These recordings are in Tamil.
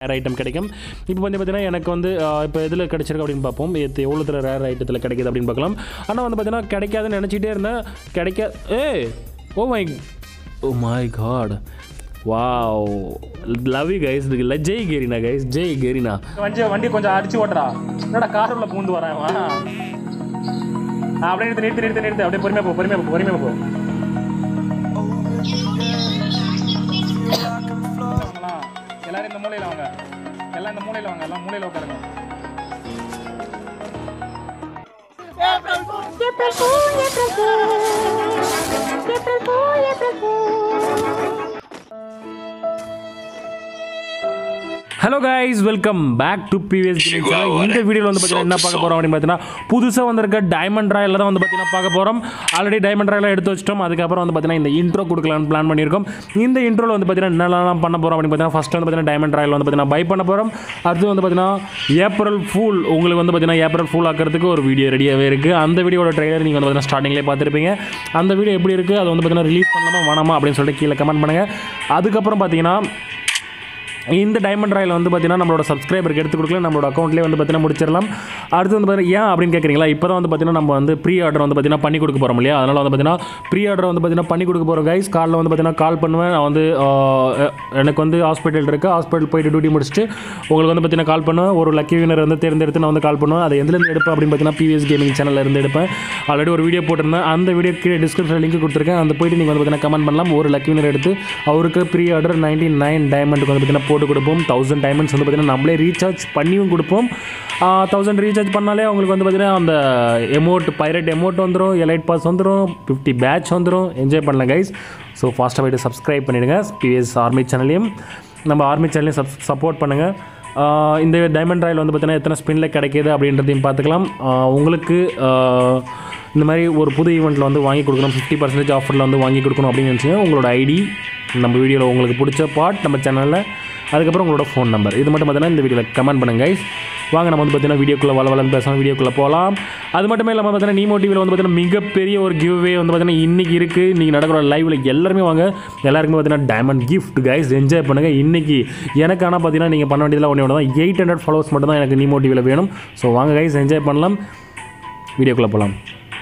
ரேர் ஐட்டம் கிடைக்கும் இப்போ வந்து பார்த்தீங்கன்னா எனக்கு வந்து இப்போ எதில் கிடைச்சிருக்கு அப்படின்னு பார்ப்போம் இது எவ்வளோத்துல ரேர் ஐட்டத்தில் கிடைக்குது அப்படின்னு பார்க்கலாம் ஆனால் வந்து பார்த்தீங்கன்னா கிடைக்காதுன்னு நினச்சிட்டே இருந்தேன் கிடைக்க ஏ oh my oh my god wow love you guys இல்லை Jai Garena guys Jai Garena வண்டி வண்டி கொஞ்சம் அடிச்சு ஓட்டுறா என்னடா கார் உள்ள பூந்து வரேன் வா ஆ, அப்படியே நிறுத்து நிறுத்து நிறுத்து நிறுத்து அப்படியே பொறுமையாக போ பொறுமையாக போ பொறுமையாக போ வாங்கலாம். எல்லாரும் இந்த மூலையில் வாங்க எல்லாம் இந்த மூலையில் வாங்க எல்லாம் மூலையில் உட்காருங்க April Fool, April Fool. April Fool, April Fool. Hello guys welcome back to PVS இந்த வீடியோவில் வந்து பார்த்தீங்கன்னா என்ன பார்க்க போகிறோம் அப்படின்னு பார்த்தீங்கன்னா புதுசாக வந்திருக்க டைமண்ட் ராயில் தான் வந்து பார்த்தீங்கன்னா பார்க்க போகிறோம் ஆல்ரெடி டைமண்ட் ராயில் எடுத்து வச்சிட்டோம் அதுக்கப்புறம் வந்து பார்த்தீங்கன்னா இந்த இன்ட்ரோ கொடுக்கலாம்னு பிளான் பண்ணியிருக்கோம் இந்த இன்ட்ரோவில் வந்து பார்த்தீங்கன்னா என்னெல்லாம் பண்ண போகிறோம் அப்படின்னு பார்த்தீங்கன்னா ஃபஸ்ட்டு வந்து பார்த்தீங்கன்னா டைமண்ட் ராயில் வந்து பார்த்தீங்கன்னா பை பண்ண போகிறோம் அடுத்து வந்து பார்த்தீங்கன்னா ஏப்ரல் ஃபூல் உங்களுக்கு வந்து பார்த்தீங்கன்னா ஏப்ரல் ஃபூல் ஆக்கிறதுக்கு ஒரு வீடியோ ரெடியாகவே இருக்குது அந்த வீடியோட ட்ரெய்லர் நீங்கள் வந்து பார்த்தீங்கன்னா ஸ்டார்டிங்லேயே பார்த்துருப்பீங்க அந்த வீடியோ எப்படி இருக்குது அது வந்து பார்த்தீங்கன்னா ரிலீஸ் பண்ணலாமா வேணாமா அப்படின்னு சொல்லிட்டு கீழே கமெண்ட் பண்ணுங்கள் அதுக்கப்புறம் பார்த்தீங்கன்னா இந்த டைமண்ட் ராயில் வந்து பார்த்தீங்கன்னா நம்மளோட சப்ஸ்கிரைபருக்கு எடுத்து கொடுக்கல நம்மளோட அக்கௌண்ட்லேயே வந்து பார்த்தீங்கன்னா முடிச்சிடலாம் அடுத்து வந்து பார்த்தீங்கன்னா ஏன் அப்படின்னு கேட்குறீங்களா இப்போ தான் வந்து பார்த்தீங்கன்னா நம்ம வந்து ப்ரீ ஆர்டர் வந்து பார்த்தீங்கன்னா பண்ணி கொடுக்க போகிறோம் இல்லையா அதனால் வந்து பார்த்தீங்கன்னா ப்ரீ ஆர்டர் வந்து பார்த்தீங்கன்னா பண்ணி கொடுக்க போகிறோம் கைஸ் காலைல வந்து பார்த்தீங்கன்னா கால் பண்ணுவேன் நான் வந்து ஆஹ், எனக்கு வந்து ஹாஸ்பிட்டல் இருக்குது ஹாஸ்பிட்டல் போயிட்டு டியூட்டி முடிச்சுட்டு உங்களுக்கு வந்து பார்த்தீங்கன்னா கால் பண்ணுவேன் ஒரு லக்கி வினர் வந்து தேர்ந்தெடுத்து நான் வந்து கால் பண்ணுவேன் அதை எதுலேருந்து எடுப்பேன் அப்படின்னு பார்த்தீங்கன்னா பிவிஎஸ் கேமிங் சேனலில் இருந்து எடுப்பேன் ஆல்ரெடி ஒரு வீடியோ போட்டிருந்தேன் அந்த வீடியோ கீழே டிஸ்கிரிப்ஷன் லிங்க் கொடுத்துருக்கேன் அந்த போயிட்டு நீங்கள் வந்து பார்த்தீங்கன்னா கமெண்ட் பண்ணலாம் ஒரு லக்கி வினர் எடுத்து அவருக்கு ப்ரீ ஆர்டர் நைன்டி நைன் டைமண்டுக்கு வந்து பார்த்தீங்கன்னா போட்டு கொடுப்போம் தௌசண்ட் டைமண்ட்ஸ் வந்து பார்த்தீங்கன்னா நம்மளே ரீசார்ஜ் பண்ணியும் கொடுப்போம் தௌசண்ட் ரீசார்ஜ் பண்ணாலே அவங்களுக்கு வந்து பார்த்தீங்கன்னா அந்த எமௌண்ட் பைரட் எமௌண்ட் வந்துடும் எலைட் பாஸ் வந்துடும் ஃபிஃப்டி பேட்ச் வந்துடும் என்ஜாய் பண்ணலாம் கைஸ் ஸோ ஃபாஸ்ட்டாக போய்ட்டு சப்ஸ்கிரைப் பண்ணிவிடுங்க பிஎஸ் ஆர்மி சேனலையும் நம்ம ஆர்மி சேனலையும் சப் சப்போர்ட் பண்ணுங்கள் ஆஹ் இந்த டைமண்ட் ராயில் வந்து பார்த்தீங்கன்னா எத்தனை ஸ்பின்னில் கிடைக்கிது அப்படின்றதையும் பார்த்துக்கலாம் ஆஹ் உங்களுக்கு ஆஹ் இந்த மாதிரி ஒரு புது ஈவெண்ட்டில் வந்து வாங்கி கொடுக்கணும் ஃபிஃப்டி பர்சன்டேஜ் ஆஃபரில் வந்து வாங்கி கொடுக்கணும் அப்படின்னு நினச்சிங்கன்னா உங்களோட ஐடி நம்ம வீடியோவில் உங்களுக்கு பிடிச்ச பார்ட் நம்ம சேனலில் அதுக்கப்புறம் உங்களோட ஃபோன் நம்பர் இது மட்டும் பார்த்தீங்கன்னா இந்த வீடியோவில் கமெண்ட் பண்ணுங்க guys. வாங்க நம்ம வந்து பார்த்தீங்கன்னா வீடியோக்குள்ளே வள வளன்னு பேசலாம் வீடியோக்குள்ளே போகலாம் அது மட்டுமே இல்லாமல் பார்த்தீங்கன்னா நீமோ டிவியில் வந்து பார்த்தீங்கன்னா மிகப்பெரிய ஒரு கிவ்வே வந்து பார்த்தீங்கன்னா இன்றைக்கி இருக்குது இன்றைக்கி நடக்கிற லைவில் எல்லாருமே வாங்க எல்லாருக்குமே பார்த்தீங்கன்னா டைமண்ட் கிஃப்ட் கைஸ் என்ஜாய் பண்ணுங்கள் இன்றைக்கி எனக்கு ஆனால் பார்த்தீங்கன்னா நீங்கள் பண்ண வேண்டியதில் ஒன்று தான் எயிட் ஹண்ட்ரட் ஃபாலோவர்ஸ் மட்டும் தான் எனக்கு நீமோ டிவியில் வேணும் ஸோ வாங்க கைஸ் என்ஜாய் பண்ணலாம் வீடியோக்குள்ளே போகலாம்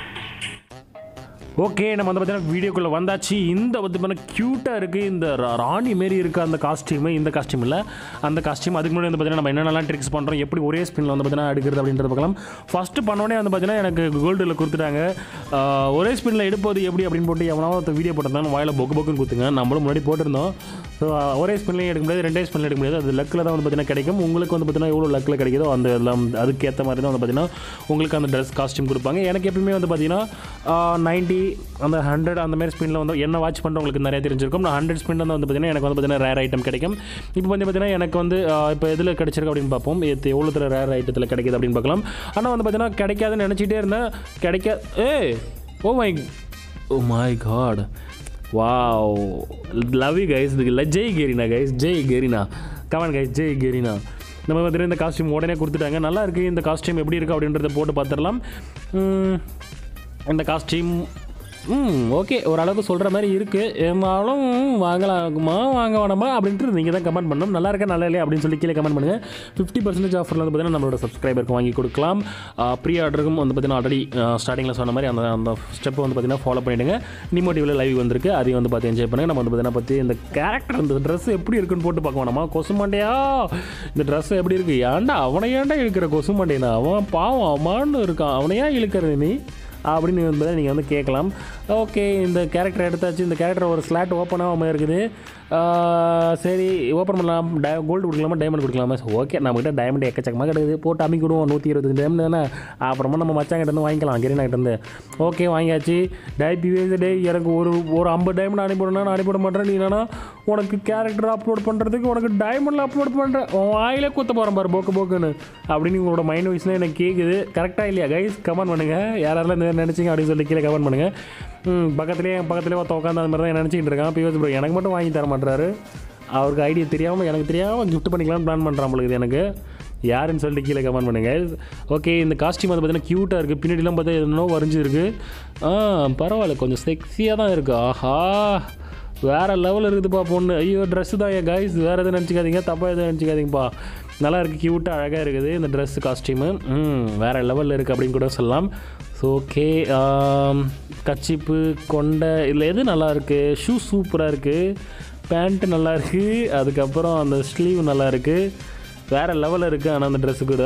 ஓகே நம்ம வந்து பார்த்தீங்கன்னா வீடியோக்குள்ளே வந்தாச்சு இந்த வந்து பார்த்தீங்கன்னா க்யூட்டாக இருக்குது இந்த ரா- ராணி மாரி இருக்குது அந்த காஸ்டியூமு இந்த காஸ்டியூம் இல்லை அந்த காஸ்டியூம் அதுக்கு முன்னாடி வந்து பார்த்தீங்கன்னா நம்ம என்னென்னலாம் ட்ரிக்ஸ் பண்ணுறோம் எப்படி ஒரே ஸ்பின்னில் வந்து பார்த்தீங்கன்னா எடுக்கிறது அப்படின்றத பார்க்கலாம் ஃபஸ்ட்டு பண்ணோடனே வந்து பார்த்தீங்கன்னா எனக்கு கோல்டில் கொடுத்துட்டாங்க ஆஹ், ஒரே ஸ்பின்னில் எடுப்பது எப்படி அப்படின்னு போட்டு எவனாவது வீடியோ போட்டிருந்தாங்க வாயில் பொக்கு பொக்குன்னு கொடுத்துங்க நம்மளும் முன்னாடி போட்டிருந்தோம் ஸோ ஒரே ஸ்பின்லையும் எடுக்க முடியாது ரெண்டே ஸ்பின்னில் எடுக்க முடியாது அது லக்கில் தான் வந்து பார்த்தீங்கன்னா கிடைக்கும் உங்களுக்கு வந்து பார்த்தீங்கன்னா எவ்வளோ லக்கில் கிடைக்குதோ அந்த எல்லாம் அதுக்கேற்ற மாதிரி தான் வந்து பார்த்தீங்கன்னா உங்களுக்கு அந்த ட்ரெஸ் காஸ்டியூம் கொடுப்பாங்க எனக்கு எப்பயுமே வந்து பார்த்தீங்கன்னா நைன்ட்டி அந்த ஹண்ட்ரட் அந்த மாதிரி ஸ்பின்னில் வந்து என்ன வாட்ச் பண்ணுறவங்களுக்கு நிறைய தெரிஞ்சிருக்கும் நான் ஹண்ட்ரட் ஸ்பின் வந்து பார்த்தீங்கன்னா எனக்கு வந்து பார்த்தீங்கன்னா ரேர் ஐட்டம் கிடைக்கும் இப்போ வந்து பார்த்தீங்கன்னா எனக்கு வந்து இப்போ எதில் கிடைச்சிருக்கு அப்படின்னு பார்ப்போம் இது எவ்வளோத்துல ரேர் ஐட்டத்தில் கிடைக்குது அப்படின்னு பார்க்கலாம் ஆனால் வந்து பார்த்தீங்கன்னா கிடைக்காதுன்னு நினச்சிட்டே இருந்தேன் கிடைக்க ஏ oh my oh my god wow love you guys இல்லை Jai Garena guys Jai Garena come on guys Jai Garena நம்ம பார்த்தீங்கன்னா இந்த காஸ்டியூம் உடனே கொடுத்துட்டாங்க நல்லா இருக்குது இந்த காஸ்டியூம் எப்படி இருக்குது அப்படின்றத போட்டு பார்த்துடலாம் உம், இந்த காஸ்டியூம் ம் ஓகே ஓரளவுக்கு சொல்கிற மாதிரி இருக்குது இருந்தாலும் வாங்கலாமா வாங்க வேணாமா அப்படின்ட்டு நீங்கள் தான் கமெண்ட் பண்ணணும் நல்லா இருக்கா நல்லா இல்லையா அப்படின்னு சொல்லி கீழே கமெண்ட் பண்ணுங்கள் ஃபிஃப்டி பர்சன்டேஜ் ஆஃபரில் வந்து பார்த்தீங்கன்னா நம்மளோட சப்ஸ்கிரைபருக்கு வாங்கி கொடுக்கலாம் ப்ரீ ஆர்டருக்கும் வந்து பார்த்தீங்கன்னா ஆல்ரெடி ஸ்டார்டிங்கில் சொன்ன மாதிரி அந்த அந்த ஸ்டெப்பை வந்து பார்த்தீங்கன்னா ஃபாலோ பண்ணிவிடுங்க நிமோட்டிவில் லைவ் வந்திருக்கு அதையும் வந்து பார்த்து என்ஜாய் பண்ணுங்கள் நம்ம வந்து பார்த்தீங்கன்னா பற்றி இந்த கேரக்டர் இந்த ட்ரெஸ் எப்படி இருக்குன்னு போட்டு பார்க்க வேணாமா கொசு மண்டையா இந்த ட்ரெஸ் எப்படி இருக்குது ஏன்டா அவனை ஏன்டா இழுக்கிற கொசு மண்டைனா அவன் பாவம் அவமான்னு இருக்கான் அவனை ஏன் இழுக்கிறது நீ அப்படின்னு என்பதை நீங்கள் வந்து கேட்கலாம் ஓகே இந்த கேரக்டர் எடுத்தாச்சு இந்த கேரக்டர் ஒரு ஸ்லாட் ஓப்பன் ஆகாமல் இருக்குது ஆஹ் சரி ஓப்பன் பண்ணலாம் டை கோல்டு கொடுக்கலாமா டைமண்ட் கொடுக்கலாமா ஓகே நம்மகிட்ட டைமண்ட் எக்கச்சக்கமாக கிடைக்குது போட்டு அமைக்கி விடுவோம் நூற்றி இருபத்தஞ்சு டைமண்ட் தானே அப்புறமா நம்ம மச்சாங்கிட்ட இருந்து வாங்கிக்கலாம் கிரீனா கிட்ட இருந்து ஓகே வாங்கியாச்சு டை பிவேஸ் டே எனக்கு ஒரு ஒரு ஐம்பது டைமண்ட் அனுப்பிவிடணும் நான் அனுப்பிவிட மாட்டேன் நீ என்னன்னா உனக்கு கேரக்டர் அப்லோட் பண்ணுறதுக்கு உனக்கு டைமண்டில் அப்லோட் பண்ணுறேன் உன் வாயிலே குத்த போகிறேன் பாரு போக்கு போக்குன்னு அப்படின்னு உங்களோட மைண்ட் வாய்ஸ்லாம் எனக்கு கேட்குது கரெக்டாக இல்லையா கைஸ் கமெண்ட் பண்ணுங்கள் யாரெல்லாம் இந்த மாதிரி நினச்சிங்க அப்படின்னு சொல்லி கீழே கமெண்ட் பண்ணுங்கள் ம், பக்கத்துலேயே பக்கத்துலேயே ஒருத்த உட்காந்து அந்த மாதிரி தான் நினச்சிக்கிட்டு இருக்கான் பிஎஸ் ப்ரோ எனக்கு மட்டும் வாங்கி தர மாட்டாரு அவருக்கு ஐடியா தெரியாமல் எனக்கு தெரியாமல் gift பண்ணிக்கலாம்னு பிளான் பண்ணுறான் உங்களுக்கு எனக்கு யாருன்னு சொல்லிட்டு கீழே கமெண்ட் பண்ணுங்க ஓகே இந்த காஸ்டியூம் வந்து பார்த்தீங்கன்னா க்யூட்டாக இருக்குது பின்னாடிலாம் பார்த்தா என்னோ வரைஞ்சிருக்கு ஆ பரவாயில்ல கொஞ்சம் செக்ஸியாக தான் இருக்குது ஆஹா வேறு லெவலில் இருக்குதுப்பா பொண்ணு ஐயோ ட்ரெஸ்ஸு தான் என் கைஸ் வேறு எதுவும் நினச்சிக்காதீங்க தப்பாக எதுவும் நினச்சிக்காதீங்கப்பா நல்லா இருக்குது க்யூட்டாக அழகாக இருக்குது இந்த ட்ரெஸ் காஸ்டியூமு ம் வேறு லெவலில் இருக்குது அப்படின்னு கூட சொல்லலாம் ஸோ ஓகே கச்சிப்பு கொண்டை இதில் எது நல்லா இருக்குது ஷூ சூப்பராக இருக்குது பேண்ட்டு நல்லா இருக்குது அதுக்கப்புறம் அந்த ஸ்லீவ் நல்லா இருக்குது வேறு லெவலில் இருக்குது ஆனால் அந்த ட்ரெஸ்ஸு கூட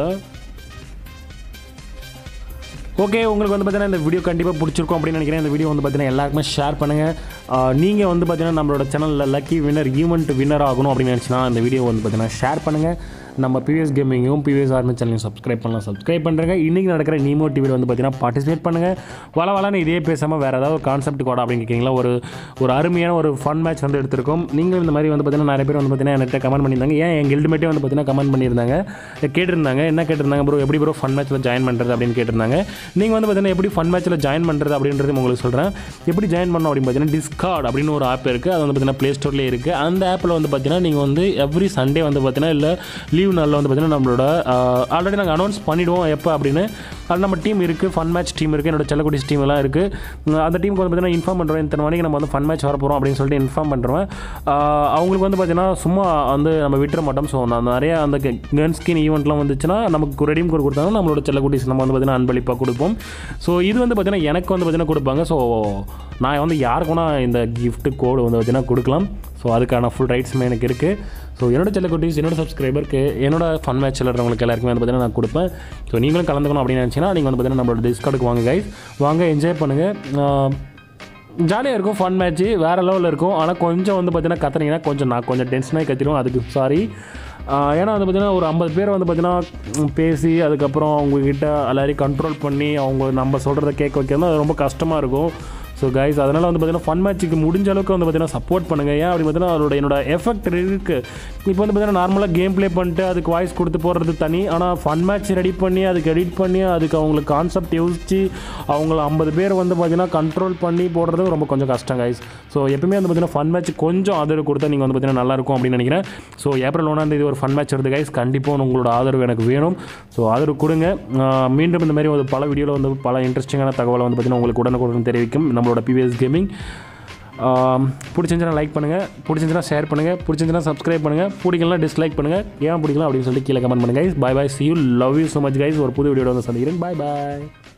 ஓகே உங்களுக்கு வந்து பார்த்தீங்கன்னா இந்த வீடியோ கண்டிப்பாக பிடிச்சிருக்கும் அப்படின்னு நினைக்கிறேன் இந்த வீடியோ வந்து பார்த்தீங்கன்னா எல்லாருக்குமே ஷேர் பண்ணுங்கள் நீங்கள் வந்து பார்த்தீங்கன்னா நம்மளோட சேனலில் லக்கி வின்னர் ஈவெண்ட் வின்னர் ஆகணும் அப்படின்னு நினச்சினா இந்த வீடியோ வந்து பார்த்தீங்கன்னா ஷேர் பண்ணுங்கள் நம்ம பிவிஎஸ் கேமிங்கும் பிவிஎஸ் ஆர்மி சேனலையும் சப்ஸ்கிரைப் பண்ணலாம் சப்ஸ்கிரைப் பண்ணுறேங்க இன்றைக்கி நடக்கிற நீமோ டிவியில் வந்து பார்த்தீங்கன்னா பார்ட்டிசிபேட் பண்ணுங்கள் வள வளன்னு இதே பேசாமல் வேறு ஏதாவது ஒரு கான்செப்ட் கோடா அப்படின்னு கேட்குறீங்களா ஒரு ஒரு அருமையான ஒரு ஃபன் மேட்ச் வந்து எடுத்திருக்கோம் நீங்களும் இந்த மாதிரி வந்து பார்த்தீங்கன்னா நிறைய பேர் வந்து பார்த்தீங்கன்னா என்கிட்ட கமெண்ட் பண்ணியிருந்தாங்க ஏன் எங்கள் கில்டுமேட்டே வந்து பார்த்தீங்கன்னா கமெண்ட் பண்ணியிருந்தாங்க கேட்டிருந்தாங்க என்ன கேட்டிருந்தாங்க ப்ரோ எப்படி ப்ரோ ஃபன் மேட்ச்சில் ஜாயின் பண்ணுறது அப்படின்னு கேட்டிருந்தாங்க நீங்கள் வந்து பார்த்தீங்கன்னா எப்படி ஃபன் மேட்ச்சில் ஜாயின் பண்ணுறது அப்படின்றது உங்களுக்கு சொல்கிறேன் எப்படி ஜாயின் பண்ணணும் அப்படின்னு பார்த்தீங்கன்னா டிஸ்கார்ட் அப்படின்னு ஒரு ஆப் இருக்குது அது வந்து பார்த்தீங்கன்னா ப்ளே ஸ்டோர்லேயே இருக்குது அந்த ஆப்பில் வந்து பார்த்தீங்கன்னா நீங்கள் வந்து எவ்ரி சண்டே வந்து பார்த்தீங்கன்னா இல்லை லீவ் நாளில் வந்து பார்த்தீங்கன்னா நம்மளோட ஆல்ரெடி நாங்கள் அனௌன்ஸ் பண்ணிவிடுவோம் எப்போ அப்படின்னு அது நம்ம டீம் இருக்குது ஃபன் மேட்ச் டீம் இருக்குது என்னோட செல்லக்குடிஸ் டீம் எல்லாம் இருக்குது அந்த டீமுக்கு வந்து பார்த்தீங்கன்னா இன்ஃபார்ம் பண்ணுறோம் இத்தனை மணிக்கு நம்ம வந்து ஃபன் மேட்ச் வர போகிறோம் அப்படின்னு சொல்லிட்டு இன்ஃபார்ம் பண்ணுறோம் அவங்களுக்கு வந்து பார்த்தீங்கன்னா சும்மா வந்து நம்ம விட்டுற மாட்டோம் ஸோ அந்த நிறைய அந்த கன் ஸ்கின் ஈவெண்ட்லாம் வந்துச்சுன்னா நமக்கு ரெடீம் கோட் கொடுத்தாங்கன்னா நம்மளோட செல்லக்குடிஸ் நம்ம வந்து பார்த்தீங்கன்னா அன்பளிப்பாக கொடுப்போம் ஸோ இது வந்து பார்த்தீங்கன்னா எனக்கு வந்து பார்த்தீங்கன்னா கொடுப்பாங்க ஸோ நான் வந்து யாருக்குன்னா இந்த gift கோடு வந்து பார்த்தீங்கன்னா கொடுக்கலாம் ஸோ அதுக்கான ஃபுல் ரைட்ஸுமே எனக்கு இருக்குது ஸோ என்னோட செல்லக்குட்டீஸ் என்னோட சப்ஸ்கிரைபருக்கு என்னோட ஃபன் மேட்ச் விளையாடுறவங்களுக்கு எல்லாருக்குமே வந்து பார்த்தீங்கன்னா நான் கொடுப்பேன் ஸோ நீங்களும் கலந்துக்கணும் அப்படின்னு நினச்சிங்கன்னா நீங்கள் வந்து பார்த்தீங்கன்னா நம்மளோட டிஸ்கார்டுக்கு வாங்க கைஸ் வாங்க என்ஜாய் பண்ணுங்கள் ஜாலியாக இருக்கும் ஃபன் மேட்ச்சு வேறு லெவலில் இருக்கும் ஆனால் கொஞ்சம் வந்து பார்த்தீங்கன்னா கத்துனீங்கன்னா கொஞ்சம் நான் கொஞ்சம் டென்ஷனாகி கத்திடுவோம் அதுக்கு சாரி ஏன்னா வந்து பார்த்தீங்கன்னா ஒரு ஐம்பது பேர் வந்து பார்த்தீங்கன்னா ம், பேசி அதுக்கப்புறம் அவங்கக்கிட்ட எல்லாரையும் கண்ட்ரோல் பண்ணி அவங்க நம்ம சொல்கிறத கேட்க வைக்கிறது அது ரொம்ப கஷ்டமாக இருக்கும் ஸோ கைஸ் அதனால் வந்து பார்த்தீங்கன்னா ஃபன் மேட்ச்சுக்கு முடிஞ்ச அளவுக்கு வந்து பார்த்தீங்கன்னா சப்போர்ட் பண்ணுங்கள் ஏன் அப்படி பார்த்தீங்கன்னா அதோட என்னோட எஃபெக்ட் இருக்குது இப்போ வந்து பார்த்தீங்கன்னா நார்மலாக கேம் ப்ளே பண்ணிட்டு அதுக்கு வாய்ஸ் கொடுத்து போடுறது தனி ஆனால் ஃபன் மேட்ச் ரெடி பண்ணி அதுக்கு எடிட் பண்ணி அதுக்கு அவங்களுக்கு கான்செப்ட் யோசிச்சு அவங்கள ஐம்பது பேர் வந்து பார்த்தீங்கன்னா கண்ட்ரோல் பண்ணி போடுறது ரொம்ப கொஞ்சம் கஷ்டம் கைஸ் ஸோ எப்பவுமே வந்து பார்த்தீங்கன்னா ஃபன் மேட்ச் கொஞ்சம் ஆதரவு கொடுத்தா நீங்கள் வந்து பார்த்தீங்கன்னா நல்லாயிருக்கும் அப்படின்னு நினைக்கிறேன் ஸோ ஏப்ரல் ஒன்றாம் தேதி ஒரு ஃபன் மேட்ச் வருது கைஸ் கண்டிப்பாக உங்களோட ஆதரவு எனக்கு வேணும் ஸோ ஆதரவு கொடுங்க ஆஹ் மீண்டும் இந்த மாதிரி ஒரு பல வீடியோவில் வந்து பல இன்ட்ரெஸ்டிங்கான தகவலை வந்து பார்த்தீங்கன்னா உங்களுக்கு உடனுக்குடன் தெரிவிக்கும் நம்மளோட பிவிஎஸ் கேமிங் பிடிச்சிருந்துச்சுன்னா லைக் பண்ணுங்கள் பிடிச்சிருந்துச்சுன்னா ஷேர் பண்ணுங்கள் பிடிச்சிருந்துச்சுன்னா சப்ஸ்கிரைப் பண்ணுங்கள் பிடிக்கலாம் டிஸ்லைக் பண்ணுங்கள் ஏன் பிடிக்கலாம் அப்படின்னு சொல்லிட்டு கீழே கமெண்ட் பண்ணுங்கள் guys bye bye see you love you so much guys ஒரு புது வீடியோட வந்து சந்திக்கிறேன் பை பாய்